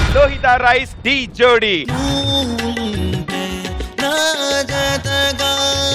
Lohitha rice D జోడి ఉంటే నా జతగా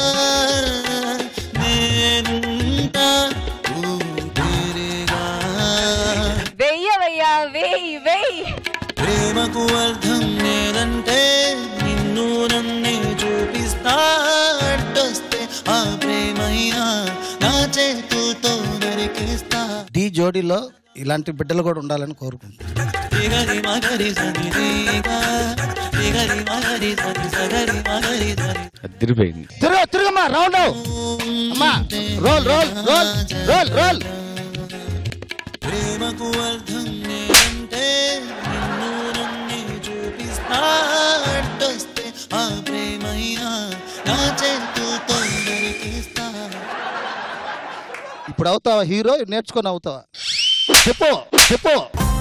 నేనుంటా ఊపిరిగా. వెయ్యవయ్యా వెయ్యి వెయ్యి ప్రేమకు అర్థం లేదంటే నిన్ను నన్నే చూపిస్తా అడ్డొస్తే ఆ ప్రేమైనా నా చేతులతో దొరికిస్తా డి జోడీలో ఇలాంటి బిడ్డలు కూడా ఉండాలని కోరుకుంటున్నాను దిగరి మగరి సని రేగా దిగరి మగరి సని సగరి మగరి సని అదిరిపోయింది తిరుగు తిరుగమ్మా రౌండ్ అమ్మా roll roll roll roll roll ప్రేమకు అర్థం లేదంటే నిన్ను నన్నే చూపిస్తా అడ్డొస్తే ఆ ప్రేమైనా నా చేతులతో దొరికిస్తా ఇప్పుడు అవుతావా హీరో నేర్చుకొని అవుతావా చెప్పు చెప్పు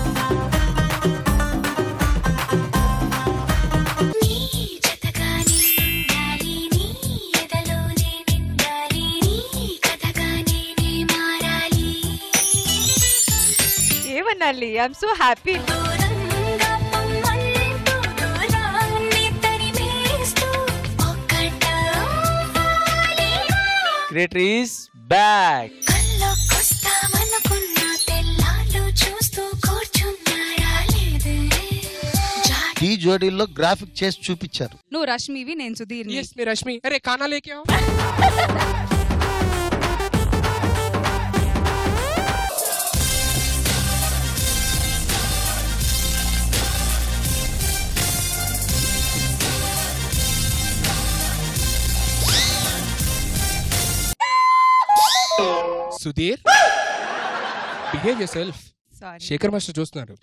నీ జతగానే ఉండాలి నీ ఎదలోనే నిండాలి నీ కథగానే నే మారాలి ఏమనాలి ఐఎమ్ సో హ్యాపీ దూరంగా పొమ్మంటూ దూరాన్ని తరిమేస్తూ ఒక్కటవ్వాలి క్రియేటర్ ఈస్ బ్యాక్ కల్లోకొస్తామనుకున్న తెల్లాళ్ళు చూస్తూ కూర్చున్నారా లేదే జాడి డి జోడీలో గ్రాఫిక్ చేసి చూపించారు నువ్వు రష్మివి నేను సుధీర్ని यस मैं रश्मि अरे खाना लेके आओ Sudheer behave yourself sorry Shekhar master చూస్తున్నారు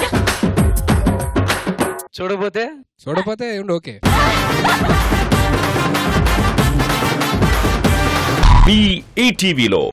చూడబోతే చూడకపోతే ఉండు ఓకే మీ ఈటీవీలో